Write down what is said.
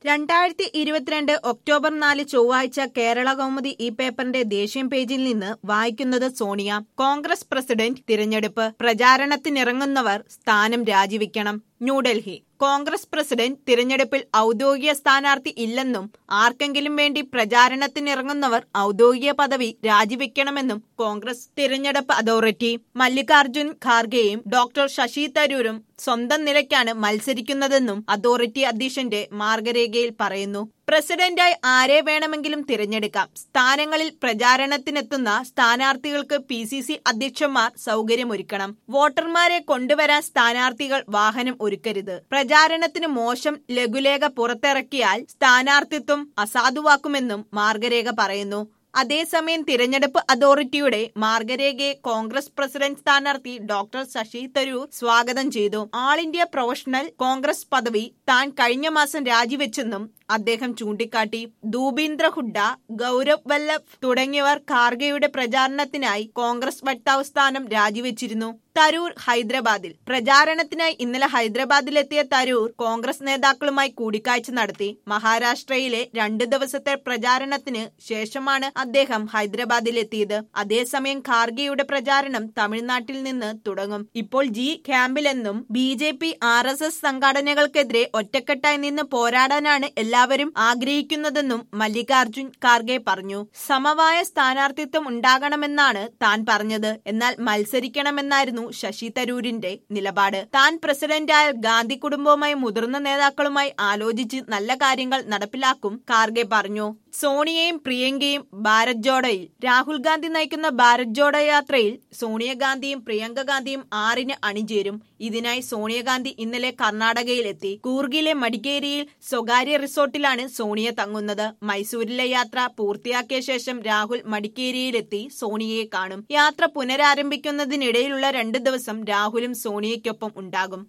രണ്ടായിരത്തി ഇരുപത്തിരണ്ട് ഒക്ടോബർ നാല് ചൊവ്വാഴ്ച കേരള കൗമുദി ഈ പേപ്പറിന്റെ ദേശീയ പേജിൽ നിന്ന് വായിക്കുന്നത് സോണിയ കോൺഗ്രസ് പ്രസിഡന്റ് തിരഞ്ഞെടുപ്പ് പ്രചാരണത്തിനിറങ്ങുന്നവർ സ്ഥാനം രാജിവെക്കണം ന്യൂഡൽഹി കോൺഗ്രസ് പ്രസിഡന്റ് തിരഞ്ഞെടുപ്പിൽ ഔദ്യോഗിക സ്ഥാനാർത്ഥി ഇല്ലെന്നും ആർക്കെങ്കിലും വേണ്ടി പ്രചാരണത്തിനിറങ്ങുന്നവർ ഔദ്യോഗിക പദവി രാജിവെക്കണമെന്നും കോൺഗ്രസ് തിരഞ്ഞെടുപ്പ് അതോറിറ്റി മല്ലികാർജുൻ ഖാർഗെയും ഡോക്ടർ ശശി തരൂരും സ്വന്തം നിലയ്ക്കാണ് മത്സരിക്കുന്നതെന്നും അതോറിറ്റി അധ്യക്ഷന്റെ മാർഗരേഖയിൽ പറയുന്നു പ്രസിഡന്റായി ആരെ വേണമെങ്കിലും തിരഞ്ഞെടുക്കാം സ്ഥാനങ്ങളിൽ പ്രചാരണത്തിനെത്തുന്ന സ്ഥാനാർത്ഥികൾക്ക് പി സി സി അധ്യക്ഷന്മാർ സൗകര്യമൊരുക്കണം വോട്ടർമാരെ കൊണ്ടുവരാൻ സ്ഥാനാർത്ഥികൾ വാഹനം ഒരുക്കരുത് പ്രചാരണത്തിന് മോശം ലഘുലേഖ പുറത്തിറക്കിയാൽ സ്ഥാനാർത്ഥിത്വം അസാധുവാക്കുമെന്നും മാർഗരേഖ പറയുന്നു അതേസമയം തിരഞ്ഞെടുപ്പ് അതോറിറ്റിയുടെ മാർഗരേഖയെ കോൺഗ്രസ് പ്രസിഡന്റ് സ്ഥാനാർത്ഥി ഡോക്ടർ ശശി തരൂർ സ്വാഗതം ചെയ്തു ആൾ ഇന്ത്യ പ്രൊഫഷണൽ കോൺഗ്രസ് പദവി താൻ കഴിഞ്ഞ മാസം രാജിവെച്ചെന്നും അദ്ദേഹം ചൂണ്ടിക്കാട്ടി ദൂബീന്ദ്ര ഹുഡ ഗൌരവ് വല്ലഭ് തുടങ്ങിയവർ ഖാർഗെയുടെ പ്രചാരണത്തിനായി കോൺഗ്രസ് വക്താവ് സ്ഥാനം രാജിവെച്ചിരുന്നു തരൂർ ഹൈദരാബാദിൽ പ്രചാരണത്തിനായി ഇന്നലെ ഹൈദരാബാദിലെത്തിയ തരൂർ കോൺഗ്രസ് നേതാക്കളുമായി കൂടിക്കാഴ്ച നടത്തി മഹാരാഷ്ട്രയിലെ രണ്ടു ദിവസത്തെ പ്രചാരണത്തിന് ശേഷമാണ് അദ്ദേഹം ഹൈദരാബാദിലെത്തിയത് അതേസമയം ഖാർഗെയുടെ പ്രചാരണം തമിഴ്നാട്ടിൽ നിന്ന് തുടങ്ങും ഇപ്പോൾ ജി ക്യാമ്പിലെന്നും B J P R S S സംഘടനകൾക്കെതിരെ ഒറ്റക്കെട്ടായി നിന്ന് പോരാടാനാണ് എല്ലാവരും ആഗ്രഹിക്കുന്നതെന്നും മല്ലികാർജുൻ ഖാർഗെ പറഞ്ഞു സമവായ സ്ഥാനാർത്ഥിത്വം ഉണ്ടാകണമെന്നാണ് താൻ പറഞ്ഞത് എന്നാൽ മത്സരിക്കണമെന്നായിരുന്നു ശശി തരൂരിന്റെ നിലപാട് താൻ പ്രസിഡന്റായ ഗാന്ധി കുടുംബവുമായി മുതിർന്ന നേതാക്കളുമായി ആലോചിച്ച് നല്ല കാര്യങ്ങൾ നടപ്പിലാക്കും ഖാർഗെ പറഞ്ഞു സോണിയയും പ്രിയങ്കയും ഭാരത് ജോഡോയിൽ രാഹുൽ ഗാന്ധി നയിക്കുന്ന ഭാരത് ജോഡോ യാത്രയിൽ സോണിയാഗാന്ധിയും പ്രിയങ്ക ഗാന്ധിയും ആറിന് അണിചേരും ഇതിനായി സോണിയാഗാന്ധി ഇന്നലെ കർണാടകയിലെത്തി കൂർഗിലെ മടിക്കേരിയിൽ സ്വകാര്യ റിസോർട്ടിലാണ് സോണിയ തങ്ങുന്നത് മൈസൂരിലെ യാത്ര പൂർത്തിയാക്കിയ ശേഷം രാഹുൽ മടിക്കേരിയിലെത്തി സോണിയയെ കാണും യാത്ര പുനരാരംഭിക്കുന്നതിനിടയിലുള്ള രണ്ട് ദിവസം രാഹുലും സോണിയയ്ക്കൊപ്പം ഉണ്ടാകും